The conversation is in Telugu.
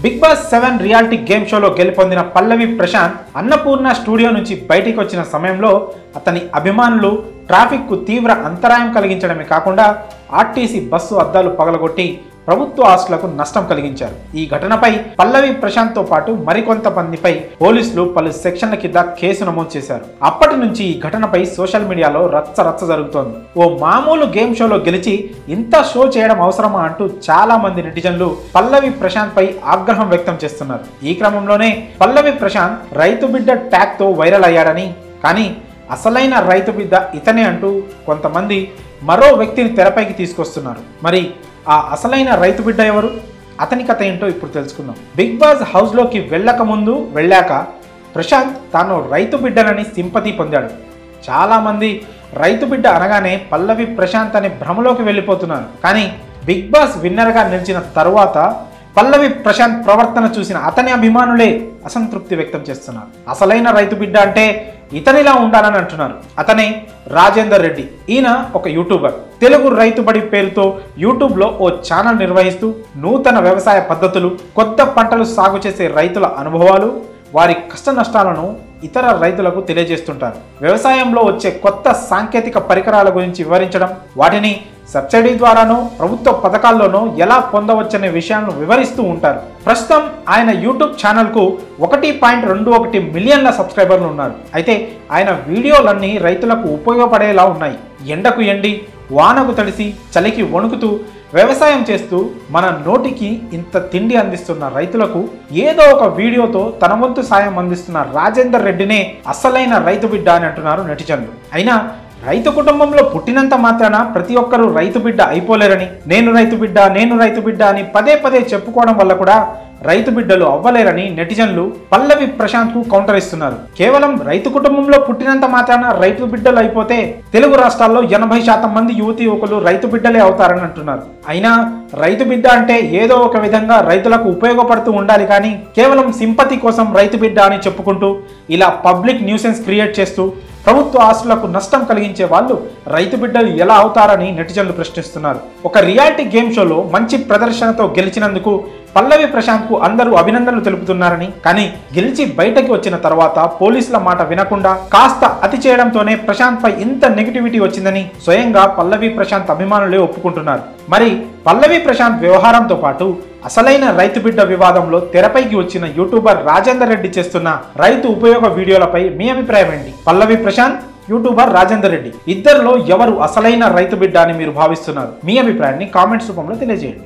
big Boss seven reality game షోలో గెలుపొందిన పల్లవి ప్రశాంత్ అన్నపూర్ణ స్టూడియో నుంచి బయటికి వచ్చిన సమయంలో అతని అభిమానులు ట్రాఫిక్కు తీవ్ర అంతరాయం కలిగించడమే కాకుండా ఆర్టీసీ బస్సు అద్దాలు పగలగొట్టి ప్రభుత్వ ఆస్తులకు నష్టం కలిగించారు ఈ ఘటనపై పల్లవి ప్రశాంత్ తో పాటు మరికొంతమందిపై పోలీసులు పలు సెక్షన్ల కింద కేసు నమోదు చేశారు అప్పటి నుంచి ఈ ఘటనపై సోషల్ మీడియాలో రచ్చ రచ్చ జరుగుతోంది ఓ మామూలు గేమ్ షోలో గెలిచి ఇంత షో చేయడం అవసరమా అంటూ చాలా మంది నెటిజన్లు పల్లవి ప్రశాంత్ పై ఆగ్రహం వ్యక్తం చేస్తున్నారు ఈ క్రమంలోనే పల్లవి ప్రశాంత్ రైతు బిడ్డ ట్యాగ్ తో వైరల్ అయ్యాడని కానీ అసలైన రైతు బిడ్డ ఇతనే అంటూ కొంతమంది మరో వ్యక్తిని తెరపైకి తీసుకొస్తున్నారు మరి ఆ అసలైన రైతు బిడ్డ ఎవరు అతని కథ ఏంటో ఇప్పుడు తెలుసుకుందాం బిగ్ బాస్ హౌస్లోకి వెళ్ళక ముందు వెళ్ళాక ప్రశాంత్ తాను రైతు బిడ్డనని సింపతి పొందాడు చాలామంది రైతు బిడ్డ అనగానే పల్లవి ప్రశాంత్ అనే భ్రమలోకి వెళ్ళిపోతున్నారు కానీ బిగ్ బాస్ విన్నర్గా నిలిచిన తరువాత పల్లవి ప్రశాంత్ ప్రవర్తన చూసిన అతని అభిమానులే అసంతృప్తి వ్యక్తం చేస్తున్నారు అసలైన రైతు బిడ్డ అంటే ఇతనిలా ఉండాలని అంటున్నారు అతనే రాజేందర్ రెడ్డి ఈయన ఒక యూట్యూబర్ తెలుగు రైతుబడి పేరుతో యూట్యూబ్లో ఓ ఛానల్ నిర్వహిస్తూ నూతన వ్యవసాయ పద్ధతులు కొత్త పంటలు సాగు చేసే రైతుల అనుభవాలు వారి కష్ట నష్టాలను ఇతర రైతులకు తెలియజేస్తుంటారు వ్యవసాయంలో వచ్చే కొత్త సాంకేతిక పరికరాల గురించి వివరించడం వాటిని సబ్సిడీ ద్వారానో ప్రభుత్వ పథకాల్లోనో ఎలా పొందవచ్చనే విషయాలను వివరిస్తూ ఉంటారు ప్రస్తుతం ఆయన యూట్యూబ్ ఛానల్కు ఒకటి పాయింట్ రెండు ఒకటి మిలియన్ల సబ్స్క్రైబర్లు ఉన్నారు అయితే ఆయన వీడియోలన్నీ రైతులకు ఉపయోగపడేలా ఉన్నాయి ఎండకు ఎండి వానకు తడిసి చలికి వణుకుతూ వ్యవసాయం చేస్తూ మన నోటికి ఇంత తిండి అందిస్తున్న రైతులకు ఏదో ఒక వీడియోతో తన వంతు సాయం అందిస్తున్న రాజేందర్ రెడ్డినే అసలైన రైతు బిడ్డ అని అంటున్నారు నెటిజన్లు అయినా రైతు కుటుంబంలో పుట్టినంత మాత్రాన ప్రతి ఒక్కరూ రైతు బిడ్డ అయిపోలేరని నేను రైతు బిడ్డ నేను రైతు బిడ్డ అని పదే పదే చెప్పుకోవడం వల్ల కూడా రైతు బిడ్డలు అవ్వలేరని నెటిజన్లు పల్లవి ప్రశాంత్ కు కౌంటర్ ఇస్తున్నారు కేవలం రైతు కుటుంబంలో పుట్టినంత మాత్రాన రైతు బిడ్డలు అయిపోతే తెలుగు రాష్ట్రాల్లో ఎనభై శాతం మంది యువతి యువకులు రైతు బిడ్డలే అవుతారని అంటున్నారు అయినా రైతు బిడ్డ అంటే ఏదో ఒక విధంగా రైతులకు ఉపయోగపడుతూ ఉండాలి కానీ కేవలం సింపతి కోసం రైతు బిడ్డ అని చెప్పుకుంటూ ఇలా పబ్లిక్ న్యూసెన్స్ క్రియేట్ చేస్తూ ప్రభుత్వ ఆస్తులకు నష్టం కలిగించే వాళ్ళు రైతు బిడ్డలు ఎలా అవుతారని నెటిజన్లు ప్రశ్నిస్తున్నారు ఒక రియాలిటీ గేమ్ షోలో మంచి ప్రదర్శనతో గెలిచినందుకు పల్లవి ప్రశాంత్ కు అందరూ అభినందనలు తెలుపుతున్నారని కానీ గెలిచి బయటకి వచ్చిన తర్వాత పోలీసుల మాట వినకుండా కాస్త అతి చేయడంతోనే ప్రశాంత్ పై ఇంత నెగిటివిటీ వచ్చిందని స్వయంగా పల్లవి ప్రశాంత్ అభిమానులే ఒప్పుకుంటున్నారు మరి పల్లవి ప్రశాంత్ వ్యవహారంతో పాటు అసలైన రైతు బిడ్డ వివాదంలో తెరపైకి వచ్చిన యూట్యూబర్ రాజేందర్ రెడ్డి చేస్తున్న రైతు ఉపయోగ వీడియోలపై మీ అభిప్రాయం ఏంటి పల్లవి ప్రశాంత్ యూట్యూబర్ రాజేందర్ రెడ్డి ఇద్దరిలో ఎవరు అసలైన రైతు బిడ్డ అని మీరు భావిస్తున్నారు మీ అభిప్రాయాన్ని కామెంట్స్ రూపంలో తెలియజేయండి